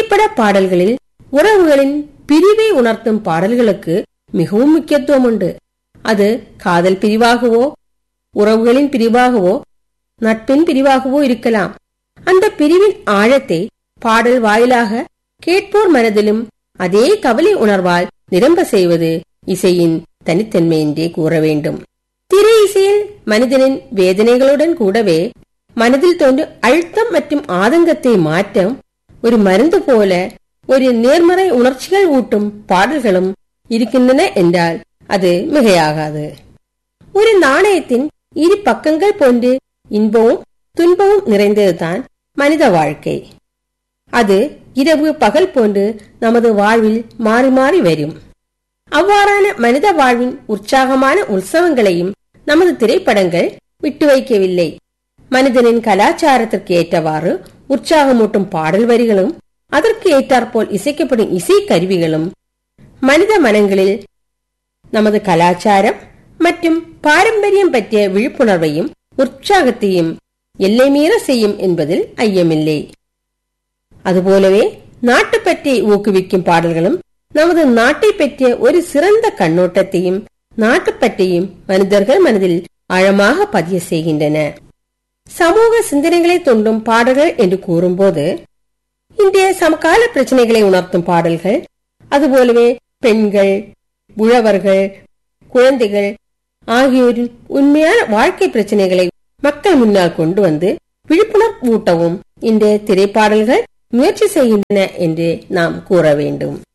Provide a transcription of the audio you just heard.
திரைப்பட பாடல்களில் உறவுகளின் பிரிவை உணர்த்தும் பாடல்களுக்கு மிகவும் முக்கியத்துவம் உண்டு அது காதல் பிரிவாகவோ உறவுகளின் பிரிவாகவோ நட்பின் பிரிவாகவோ இருக்கலாம் அந்த பிரிவின் ஆழத்தை பாடல் வாயிலாக கேட்போர் மனதிலும் அதே கவலை உணர்வால் நிரம்ப செய்வது இசையின் தனித்தன்மை என்றே கூற வேண்டும் திரை இசையில் மனிதனின் வேதனைகளுடன் கூடவே மனதில் தோன்றும் அழுத்தம் மற்றும் ஆதங்கத்தை மாற்றம் ஒரு மருந்து போல ஒரு நேர்மறை உணர்ச்சிகள் ஊட்டும் பாடல்களும் இருக்கின்றன என்றால் அது மிகையாகாது ஒரு நாணயத்தின் இரு பக்கங்கள் போன்று இன்பமும் துன்பமும் நிறைந்ததுதான் மனித வாழ்க்கை அது இரவு பகல் போன்று நமது வாழ்வில் மாறி மாறி வரும் அவ்வாறான மனித வாழ்வின் உற்சாகமான உற்சவங்களையும் நமது திரைப்படங்கள் விட்டு வைக்கவில்லை மனிதனின் கலாச்சாரத்திற்கு ஏற்றவாறு உற்சாகமூட்டும் பாடல் வரிகளும் அதற்கு ஏற்றாற்போல் இசைக்கப்படும் இசை கருவிகளும் மனித மனங்களில் நமது கலாச்சாரம் மற்றும் பாரம்பரியம் பற்றிய விழிப்புணர்வையும் உற்சாகத்தையும் எல்லை மீற செய்யும் என்பதில் ஐயமில்லை அதுபோலவே நாட்டுப்பற்றை ஊக்குவிக்கும் பாடல்களும் நமது நாட்டை பற்றிய ஒரு சிறந்த கண்ணோட்டத்தையும் நாட்டுப்பற்றையும் மனிதர்கள் மனதில் ஆழமாக பதிய செய்கின்றன சமூக சிந்தனைகளை தோன்றும் பாடல்கள் என்று கூறும்போது இன்றைய சமகால பிரச்சனைகளை உணர்த்தும் பாடல்கள் அதுபோலவே பெண்கள் உழவர்கள் குழந்தைகள் ஆகியோரின் உண்மையான வாழ்க்கை பிரச்சனைகளை மக்கள் முன்னால் கொண்டு வந்து விழிப்புணர்வு ஊட்டவும் இன்றைய திரைப்பாடல்கள் முயற்சி செய்கின்றன என்று நாம் கூற வேண்டும்